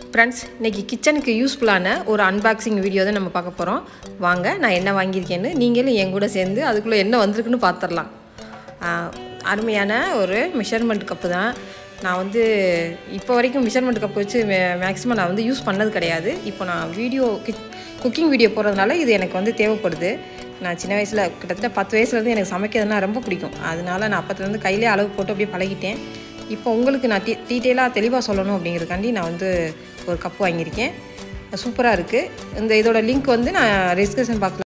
friends இன்றைக்கி கிச்சனுக்கு யூஸ்ஃபுல்லான ஒரு அன்பாக்சிங் வீடியோ தான் நம்ம பார்க்க போகிறோம் வாங்க நான் என்ன வாங்கியிருக்கேன்னு நீங்களும் என் கூட சேர்ந்து அதுக்குள்ளே என்ன வந்திருக்குன்னு பார்த்துடலாம் ஆஹ், அருமையான ஒரு மெஷர்மெண்ட் கப்பு தான் நான் வந்து இப்போ வரைக்கும் மெஷர்மெண்ட் கப் வச்சு மேக்ஸிமம் நான் வந்து யூஸ் பண்ணது கிடையாது இப்போ நான் வீடியோ குக்கிங் வீடியோ போடுறதுனால இது எனக்கு வந்து தேவைப்படுது நான் சின்ன வயசில் கிட்டத்தட்ட பத்து வயசுலேருந்து எனக்கு சமைக்கிறதுனா ரொம்ப பிடிக்கும் அதனால நான் அப்பத்துலேருந்து கையிலே அளவு போட்டு அப்படியே பழகிட்டேன் இப்போ உங்களுக்கு நான் டீ டீட்டெயிலாக தெளிவாக சொல்லணும் அப்படிங்கிறதுக்காண்டி நான் வந்து ஒரு கப் வாங்கியிருக்கேன் சூப்பராக இருக்குது இந்த இதோட லிங்க் வந்து நான் டிஸ்கிரிப்ஷன் பாக்ஸில்